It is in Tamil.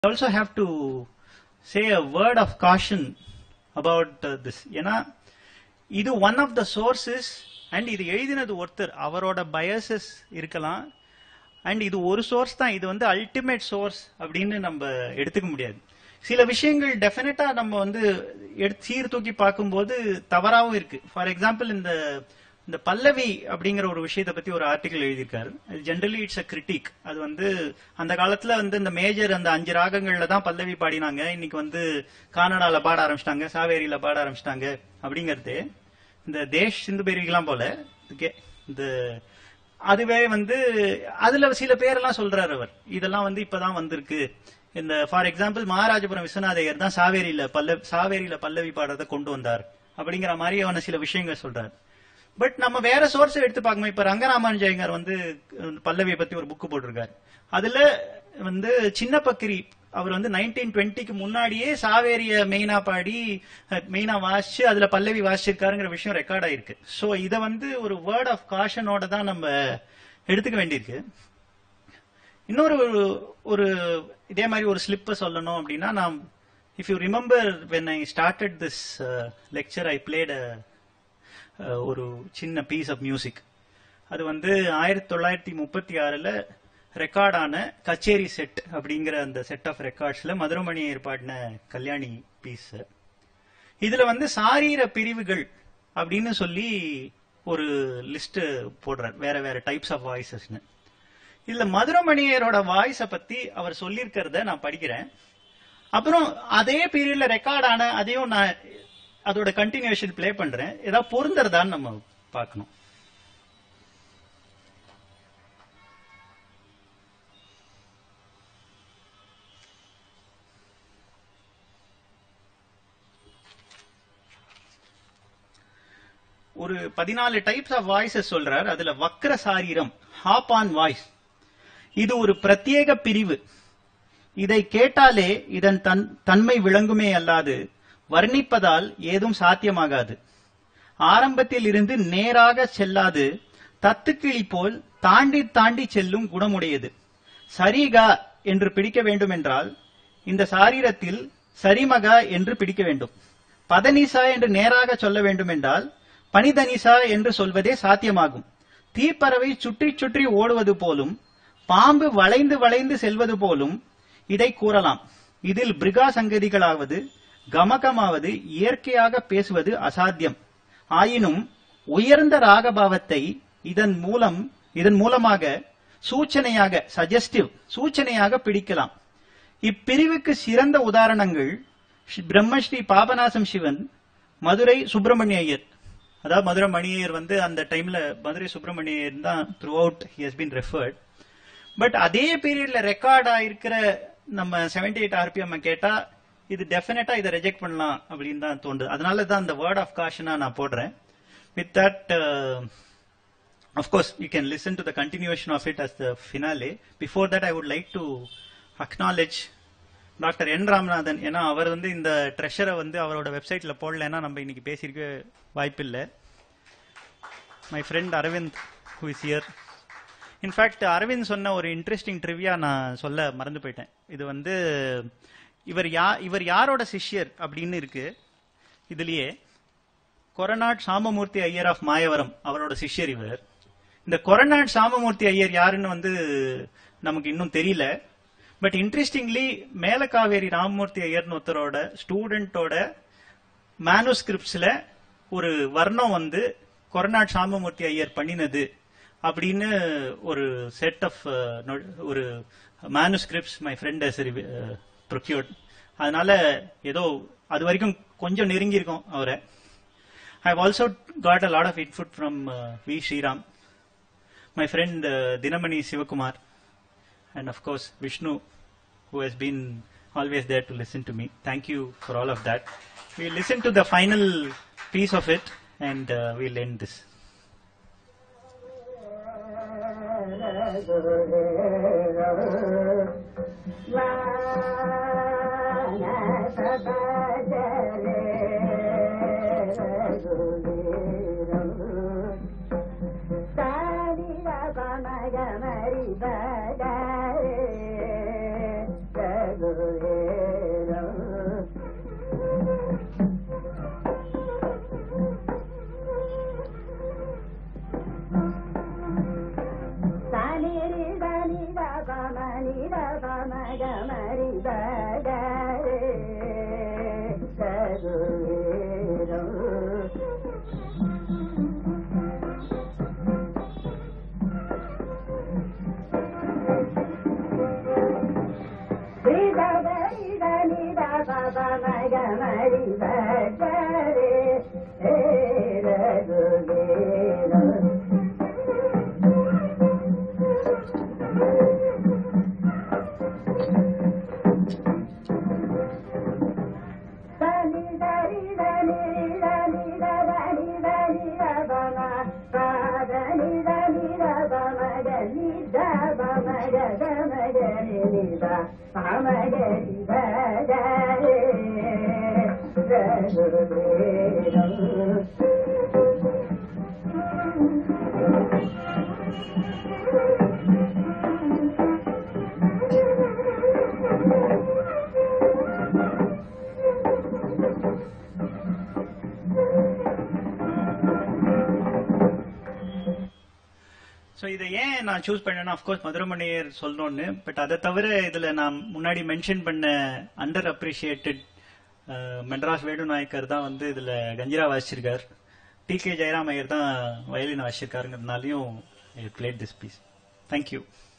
also have to say a word of caution about uh, this ஏன்னா இது one of the sources and இது எழுதினது ஒருத்தர் அவரோட பயசஸ் இருக்கலாம் அண்ட் இது ஒரு சோர்ஸ் தான் இது வந்து அல்டிமேட் சோர்ஸ் அப்படின்னு நம்ம எடுத்துக்க முடியாது சில விஷயங்கள் டெஃபினட்டா நம்ம வந்து எடுத்து சீர்தூக்கி பார்க்கும்போது தவறாவும் இருக்கு ஃபார் எக்ஸாம்பிள் இந்த இந்த பல்லவி அப்படிங்கிற ஒரு விஷயத்தை பத்தி ஒரு ஆர்டிகல் எழுதியிருக்காரு ஜென்ரலி இட்ஸ் அ கிரிட்டிக் அது வந்து அந்த காலத்துல வந்து இந்த மேஜர் அந்த அஞ்சு ராகங்கள்ல தான் பல்லவி பாடினாங்க இன்னைக்கு வந்து கானடால பாட ஆரம்பிச்சிட்டாங்க சாவேரியில பாட ஆரம்பிச்சிட்டாங்க அப்படிங்கிறது இந்த தேஷ் சிந்து பேரிகெல்லாம் போல okay, இந்த அதுவே வந்து அதுல சில பேரெல்லாம் சொல்றாரு அவர் இதெல்லாம் வந்து இப்பதான் வந்திருக்கு இந்த ஃபார் எக்ஸாம்பிள் மகாராஜபுரம் விஸ்வநாதையர் தான் சாவேரியில பல்ல சாவேரியில பல்லவி பாடுறதை கொண்டு வந்தார் அப்படிங்கிற மாதிரியான சில விஷயங்கள் சொல்றாரு பட் நம்ம வேற சோர்ஸ் எடுத்து பார்க்கணும் இப்ப ரங்கராமன் ஜெயங்கர் வந்து அஹ், பல்லவியை பத்தி ஒரு புக் போட்டிருக்காரு அதுல வந்து சின்ன பக்கிரி அவர் வந்து நைன்டீன் டுவெண்ட்டிக்கு முன்னாடியே சாவேரிய மெயினா பாடி மெயினா வாசிச்சு அதுல பல்லவி வாசிச்சிருக்காருங்கிற விஷயம் ரெக்கார்ட் ஆயிருக்கு சோ இத வந்து ஒரு வேர்ட் ஆஃப் காஷனோட தான் நம்ம எடுத்துக்க வேண்டியிருக்கு இன்னொரு ஒரு- ஒரு இதே மாதிரி ஒரு ஸ்லிப்ப சொல்லணும் அப்படின்னா நான் if you remember when I started this lecture I played ஒரு சின்ன பீஸ் ஆஃப் மியூசிக் அது வந்து ஆயிரத்தி தொள்ளாயிரத்தி முப்பத்தி ஆறுல ரெக்கார்டான கச்சேரி செட் அப்படிங்கிற அந்த செட் ஆஃப் ரெக்கார்ட்ஸ்ல மதுரமணி ஏற்பாடின கல்யாணி பீஸ் இதுல வந்து சாரீர பிரிவுகள் அப்படின்னு சொல்லி ஒரு லிஸ்ட் போடுறார் வேற வேற டைப்ஸ் ஆஃப் வாய்ஸஸ்னு இதுல மதுரமணியரோட வாய்ஸ பத்தி அவர் சொல்லியிருக்கிறத நான் படிக்கிறேன் அப்புறம் அதே பீரியட்ல ரெக்கார்ட் ஆன அதையும் நான் அதோட கண்டினியூஷன் ப்ளே பண்றேன் ஏதாவது பொருந்துறதான்னு நம்ம பார்க்கணும் ஒரு பதினாலு டைப்ஸ் ஆஃப் வாய்ஸஸ் சொல்றார் அதுல வக்ர சாரீரம் ஹாப் ஆன் வாய்ஸ் இது ஒரு பிரத்யேக பிரிவு இதை கேட்டாலே இதன் தன் தன்மை விளங்குமே அல்லாது வர்ணிப்பதால் ஏதும் சாத்தியமாகாது ஆரம்பத்தில் இருந்து நேராக செல்லாது தத்துக்கிளி போல் தாண்டி தாண்டி செல்லும் குணமுடையது சரிகா என்று பிடிக்க வேண்டுமென்றால் இந்த சாரீரத்தில் சரிமகா என்று பிடிக்க வேண்டும் பதனிசா என்று நேராக சொல்ல வேண்டுமென்றால் பனிதனிசா என்று சொல்வதே சாத்தியமாகும் தீப்பறவை சுற்றி சுற்றி ஓடுவது போலும் பாம்பு வளைந்து வளைந்து செல்வது போலும் இதை கூறலாம் இதில் பிரிகா சங்கதிகளாவது கமகமாவது இயற்கையாக பேசுவது அசாத்தியம் ஆயினும் உயர்ந்த ராகபாவத்தை இதன் மூலம் இதன் மூலமாக சூச்சனையாக சஜஸ்டிவ் சூச்சனையாக பிடிக்கலாம் இப்பிரிவுக்கு சிறந்த உதாரணங்கள் ஸ்ரீ பிரம்மஸ்ரீ பாபநாசம் சிவன் மதுரை சுப்பிரமணிய ஐயர் அதாவது மதுரை மணியர் வந்து அந்த டைம்ல மதுரை சுப்பிரமணிய ஐயர் தான் throughout he has been referred but அதே பீரியட்ல ரெக்கார்ட் ஆயிருக்கிற நம்ம 78 எயிட் ஆர்பிஎம் கேட்டா இது டெஃபினட்டா இதை ரிஜெக்ட் பண்ணலாம் அப்படின்னு தான் தோணுது அதனால தான் அந்த வேர்ட் ஆஃப் காஷனா நான் போடுறேன் with that of course you can listen to the continuation of it as the finale before that i would like to acknowledge doctor N Ramanathan ஏன்னா அவர் வந்து இந்த ட்ரெஷரை வந்து அவரோட வெப்சைட்ல போடலைன்னா நம்ம இன்னைக்கு பேசியிருக்க வாய்ப்பில்லை my friend Aravind who is here in fact Aravind சொன்ன ஒரு இன்ட்ரெஸ்டிங் ட்ரிவியா நான் சொல்ல மறந்து போயிட்டேன் இது வந்து இவர் யா இவர் யாரோட சிஷ்யர் அப்படின்னு இருக்கு இதுலயே கொரநாட் சாமமூர்த்தி ஐயர் ஆஃப் மாயவரம் அவரோட சிஷ்யர் இவர் இந்த கொரநாட் சாமமூர்த்தி ஐயர் யாருன்னு வந்து நமக்கு இன்னும் தெரியல பட் இன்ட்ரெஸ்டிங்லி மேலக்காவேரி ராமமூர்த்தி ஐயர்னு ஒருத்தரோட ஸ்டூடெண்டோட மேனுஸ்கிரிப்ட்ஸ்ல ஒரு வர்ணம் வந்து கொரநாட் சாமமூர்த்தி ஐயர் பண்ணினது அப்படின்னு ஒரு செட் ஆஃப் ஒரு மேனுஸ்கிரிப்ட்ஸ் மை ஃப்ரெண்ட் ப்ரொக்யூர்ட் அதனால ஏதோ அது வரைக்கும் கொஞ்சம் நெருங்கி இருக்கும் அவரை I've also got a lot of input from uh, V. Sriram, my friend uh, Dinamani Sivakumar, and of course Vishnu, who has been always there to listen to me. Thank you for all of that. We'll listen to the final piece of it and uh, we'll end this. Thank you. மரி பகரே ரகுவீரம் சோ இதை ஏன் நான் சூஸ் பண்ணேன்னா அஃப்கோர்ஸ் மதுரமணியர் சொல்லணும்னு பட் அதை தவிர இதுல நான் முன்னாடி மென்ஷன் பண்ண அண்டர் அப்ரிஷியேட்டட் மெட்ராஸ் வேணு நாயக்கர் தான் வந்து இதுல கஞ்சிரா வாசிச்சிருக்கார் டி கே ஜெயராம் ஐயர் தான் வயலின் வாசிச்சிருக்காருங்கிறதுனாலையும் பிளேட் திஸ் பீஸ் தேங்க்யூ